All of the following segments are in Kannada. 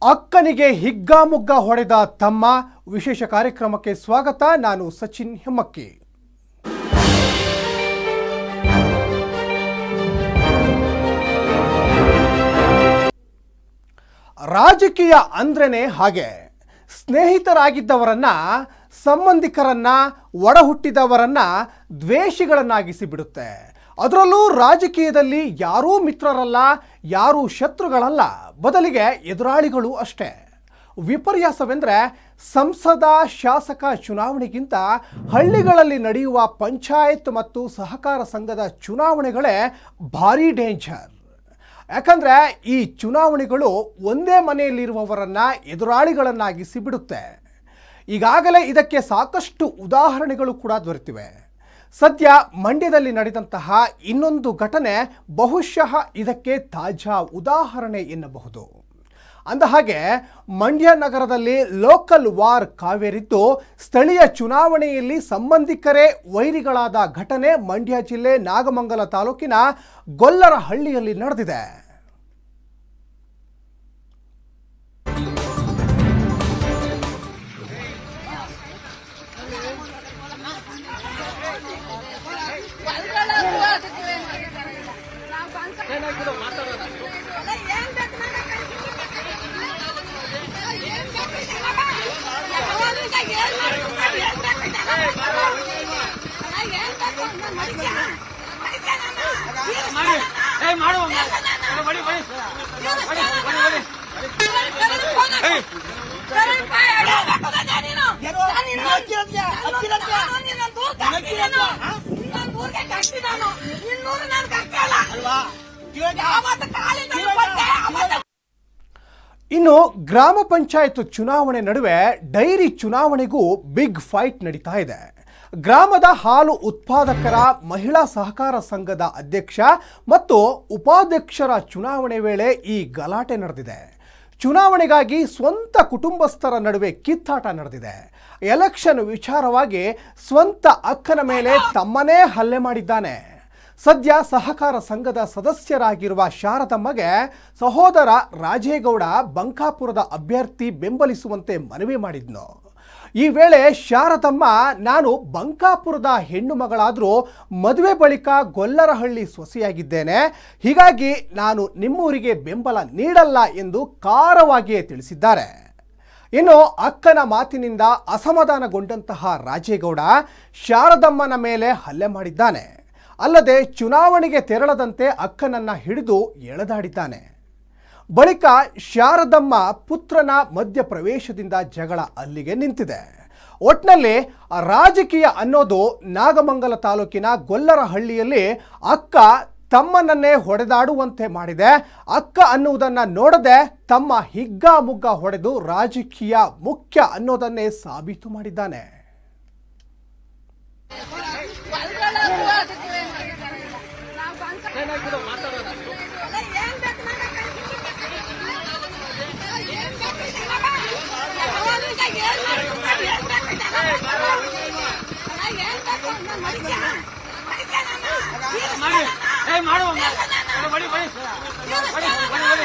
ಅಕ್ಕನಿಗೆ ಹಿಗ್ಗಾಮುಗ್ಗ ಹೊಡೆದ ತಮ್ಮ ವಿಶೇಷ ಕಾರ್ಯಕ್ರಮಕ್ಕೆ ಸ್ವಾಗತ ನಾನು ಸಚಿನ್ ಹೆಮ್ಮಕ್ಕಿ ರಾಜಕೀಯ ಅಂದ್ರೇನೆ ಹಾಗೆ ಸ್ನೇಹಿತರಾಗಿದ್ದವರನ್ನ ಸಂಬಂಧಿಕರನ್ನ ಒಡಹುಟ್ಟಿದವರನ್ನ ದ್ವೇಷಿಗಳನ್ನಾಗಿಸಿ ಬಿಡುತ್ತೆ ಅದರಲ್ಲೂ ರಾಜಕೀಯದಲ್ಲಿ ಯಾರೂ ಮಿತ್ರರಲ್ಲ ಯಾರೂ ಶತ್ರುಗಳಲ್ಲ ಬದಲಿಗೆ ಎದುರಾಳಿಗಳು ಅಷ್ಟೇ ವಿಪರ್ಯಾಸವೆಂದರೆ ಸಂಸದ ಶಾಸಕ ಚುನಾವಣೆಗಿಂತ ಹಳ್ಳಿಗಳಲ್ಲಿ ನಡೆಯುವ ಪಂಚಾಯತ್ ಮತ್ತು ಸಹಕಾರ ಸಂಘದ ಚುನಾವಣೆಗಳೇ ಭಾರಿ ಡೇಂಜರ್ ಯಾಕಂದ್ರೆ ಈ ಚುನಾವಣೆಗಳು ಒಂದೇ ಮನೆಯಲ್ಲಿರುವವರನ್ನ ಎದುರಾಳಿಗಳನ್ನಾಗಿಸಿ ಬಿಡುತ್ತೆ ಈಗಾಗಲೇ ಇದಕ್ಕೆ ಸಾಕಷ್ಟು ಉದಾಹರಣೆಗಳು ಕೂಡ ದೊರೆತಿವೆ ಸದ್ಯ ಮಂಡ್ಯದಲ್ಲಿ ನಡೆದಂತಹ ಇನ್ನೊಂದು ಘಟನೆ ಬಹುಶಃ ಇದಕ್ಕೆ ತಾಜಾ ಉದಾಹರಣೆ ಎನ್ನಬಹುದು ಅಂದಹಾಗೆ ಮಂಡ್ಯ ನಗರದಲ್ಲಿ ಲೋಕಲ್ ವಾರ್ ಕಾವೇರಿದ್ದು ಸ್ಥಳೀಯ ಚುನಾವಣೆಯಲ್ಲಿ ಸಂಬಂಧಿಕರೇ ವೈರಿಗಳಾದ ಘಟನೆ ಮಂಡ್ಯ ಜಿಲ್ಲೆ ನಾಗಮಂಗಲ ತಾಲೂಕಿನ ಗೊಲ್ಲರಹಳ್ಳಿಯಲ್ಲಿ ನಡೆದಿದೆ ಏ ಮಾಡು ಬಡಿ ಬಡಿ ಇನ್ನು ಗ್ರಾಮ ಪಂಚಾಯತ್ ಚುನಾವಣೆ ನಡುವೆ ಡೈರಿ ಚುನಾವಣೆಗೂ ಬಿಗ್ ಫೈಟ್ ನಡೀತಾ ಇದೆ ಗ್ರಾಮದ ಹಾಲು ಉತ್ಪಾದಕರ ಮಹಿಳಾ ಸಹಕಾರ ಸಂಘದ ಅಧ್ಯಕ್ಷ ಮತ್ತು ಉಪಾಧ್ಯಕ್ಷರ ಚುನಾವಣೆ ವೇಳೆ ಈ ಗಲಾಟೆ ನಡೆದಿದೆ ಚುನಾವಣೆಗಾಗಿ ಸ್ವಂತ ಕುಟುಂಬಸ್ಥರ ನಡುವೆ ಕಿತ್ತಾಟ ನಡೆದಿದೆ ಎಲೆಕ್ಷನ್ ವಿಚಾರವಾಗಿ ಸ್ವಂತ ಅಕ್ಕನ ಮೇಲೆ ತಮ್ಮನೇ ಹಲ್ಲೆ ಮಾಡಿದ್ದಾನೆ ಸದ್ಯ ಸಹಕಾರ ಸಂಘದ ಸದಸ್ಯರಾಗಿರುವ ಶಾರದಮ್ಮಗೆ ಸಹೋದರ ರಾಜೇಗೌಡ ಬಂಕಾಪುರದ ಅಭ್ಯರ್ಥಿ ಬೆಂಬಲಿಸುವಂತೆ ಮನವಿ ಮಾಡಿದ್ನು ಈ ವೇಳೆ ಶಾರದಮ್ಮ ನಾನು ಬಂಕಾಪುರದ ಹೆಣ್ಣು ಮಗಳಾದರೂ ಮದುವೆ ಬಳಿಕ ಗೊಲ್ಲರಹಳ್ಳಿ ಸೊಸೆಯಾಗಿದ್ದೇನೆ ಹೀಗಾಗಿ ನಾನು ನಿಮ್ಮೂರಿಗೆ ಬೆಂಬಲ ನೀಡಲ್ಲ ಎಂದು ಖಾರವಾಗಿಯೇ ತಿಳಿಸಿದ್ದಾರೆ ಇನ್ನು ಅಕ್ಕನ ಮಾತಿನಿಂದ ಅಸಮಾಧಾನಗೊಂಡಂತಹ ರಾಜೇಗೌಡ ಶಾರದಮ್ಮನ ಮೇಲೆ ಹಲ್ಲೆ ಮಾಡಿದ್ದಾನೆ ಅಲ್ಲದೆ ಚುನಾವಣೆಗೆ ತೆರಳದಂತೆ ಅಕ್ಕನನ್ನ ಹಿಡಿದು ಎಳೆದಾಡಿದ್ದಾನೆ ಬಳಿಕ ಶಾರದಮ್ಮ ಪುತ್ರನ ಮಧ್ಯಪ್ರವೇಶದಿಂದ ಜಗಳ ಅಲ್ಲಿಗೆ ನಿಂತಿದೆ ಒಟ್ನಲ್ಲಿ ರಾಜಕೀಯ ಅನ್ನೋದು ನಾಗಮಂಗಲ ತಾಲೂಕಿನ ಗೊಲ್ಲರಹಳ್ಳಿಯಲ್ಲಿ ಅಕ್ಕ ತಮ್ಮನನ್ನೇ ಹೊಡೆದಾಡುವಂತೆ ಮಾಡಿದೆ ಅಕ್ಕ ಅನ್ನುವುದನ್ನ ನೋಡದೆ ತಮ್ಮ ಹಿಗ್ಗಾಮುಗ್ಗ ಹೊಡೆದು ರಾಜಕೀಯ ಮುಖ್ಯ ಅನ್ನೋದನ್ನೇ ಸಾಬೀತು ಮಾಡಿದ್ದಾನೆ ಮಾಡಿ ಏ ಮಾಡು ಬಡಿ ಬಡಿ ಬಡಿ ಬಡಿ ಬಡಿ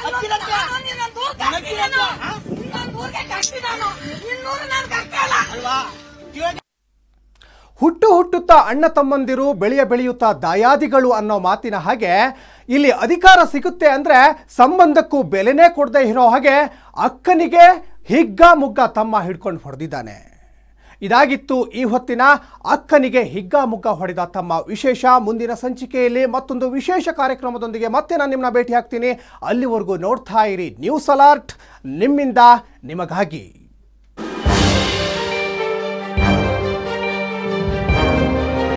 ಇನ್ನೂರು ನಾನು ಕಟ್ಟಲ್ಲ ಅಲ್ವಾ ಹುಟ್ಟು ಹುಟ್ಟುತ್ತಾ ಅಣ್ಣ ತಮ್ಮಂದಿರು ಬೆಳೆಯ ಬೆಳೆಯುತ್ತಾ ದಾಯಾದಿಗಳು ಅನ್ನೋ ಮಾತಿನ ಹಾಗೆ ಇಲ್ಲಿ ಅಧಿಕಾರ ಸಿಗುತ್ತೆ ಅಂದರೆ ಸಂಬಂಧಕ್ಕೂ ಬೆಲೆನೇ ಕೊಡದೇ ಇರೋ ಹಾಗೆ ಅಕ್ಕನಿಗೆ ಹಿಗ್ಗ ಮುಗ್ಗ ತಮ್ಮ ಹಿಡ್ಕೊಂಡು ಹೊಡೆದಿದ್ದಾನೆ ಇದಾಗಿತ್ತು ಈ ಹೊತ್ತಿನ ಅಕ್ಕನಿಗೆ ಹಿಗ್ಗ ಮುಗ್ಗ ಹೊಡೆದ ತಮ್ಮ ವಿಶೇಷ ಮುಂದಿನ ಸಂಚಿಕೆಯಲ್ಲಿ ಮತ್ತೊಂದು ವಿಶೇಷ ಕಾರ್ಯಕ್ರಮದೊಂದಿಗೆ ಮತ್ತೆ ನಾನು ನಿಮ್ಮನ್ನ ಭೇಟಿ ಆಗ್ತೀನಿ ಅಲ್ಲಿವರೆಗೂ ನೋಡ್ತಾ ಇರಿ ನ್ಯೂಸ್ ಅಲರ್ಟ್ ನಿಮ್ಮಿಂದ ನಿಮಗಾಗಿ